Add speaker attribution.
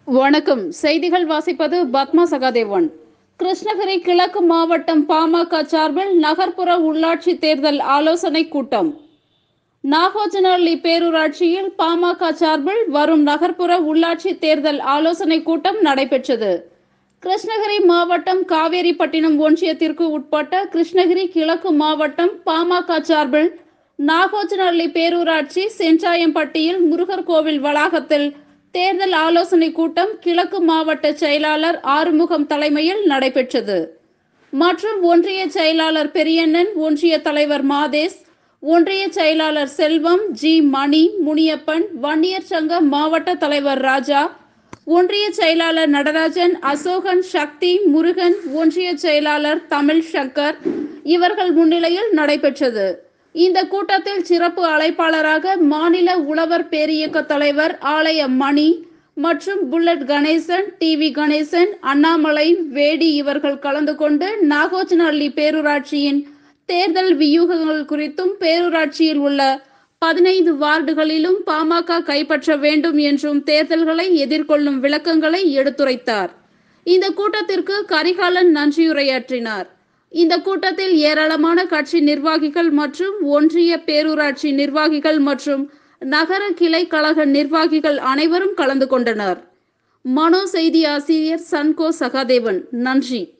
Speaker 1: வணக்கம் செய்திகள் வாசிப்பது பத்மா சகாதேவன் கிருஷ்ணகிரி கிழக்கு மாவட்டம் பாமக சார்பில் நகர்ப்புற உள்ளாட்சி தேர்தல் ஆலோசனை கூட்டம் நாகோஜனஹள்ளி பேரூராட்சியில் பாமக சார்பில் வரும் நகர்ப்புற உள்ளாட்சி தேர்தல் ஆலோசனை கூட்டம் நடைபெற்றது கிருஷ்ணகிரி மாவட்டம் காவேரிப்பட்டினம் ஒன்றியத்திற்கு உட்பட்ட கிருஷ்ணகிரி கிழக்கு மாவட்டம் பாமக சார்பில் நாகோஜனஹள்ளி பேரூராட்சி சென்றாயம்பட்டியில் முருகர் கோவில் வளாகத்தில் தேர்தல் ஆலோசனை கூட்டம் கிழக்கு மாவட்ட செயலாளர் ஆறுமுகம் தலைமையில் நடைபெற்றது மற்றும் ஒன்றிய செயலாளர் பெரியண்ணன் ஒன்றிய தலைவர் மாதேஷ் ஒன்றிய செயலாளர் செல்வம் ஜி மணி முனியப்பன் வன்னியர் சங்க மாவட்ட தலைவர் ராஜா ஒன்றிய செயலாளர் நடராஜன் அசோகன் சக்தி முருகன் ஒன்றிய செயலாளர் தமிழ் சங்கர் இவர்கள் முன்னிலையில் நடைபெற்றது இந்த கூட்டத்தில் சிறப்பு அழைப்பாளராக மாநில உழவர் பேரியக்க தலைவர் ஆலய மணி மற்றும் புல்லட் கணேசன் டிவி கணேசன் அண்ணாமலை வேடி இவர்கள் கலந்து கொண்டு நாகோச்சனஹள்ளி பேரூராட்சியின் தேர்தல் வியூகங்கள் குறித்தும் பேரூராட்சியில் உள்ள பதினைந்து வார்டுகளிலும் பாமக கைப்பற்ற வேண்டும் என்றும் தேர்தல்களை எதிர்கொள்ளும் விளக்கங்களை எடுத்துரைத்தார் இந்த கூட்டத்திற்கு கரிகாலன் நன்றியுரையாற்றினார் இந்த கூட்டத்தில் ஏராளமான கட்சி நிர்வாகிகள் மற்றும் ஒன்றிய பேரூராட்சி நிர்வாகிகள் மற்றும் நகர கிளை கழக நிர்வாகிகள் அனைவரும் கலந்து கொண்டனர் மனோ செய்தி ஆசிரியர் சன்கோ சகாதேவன் நன்றி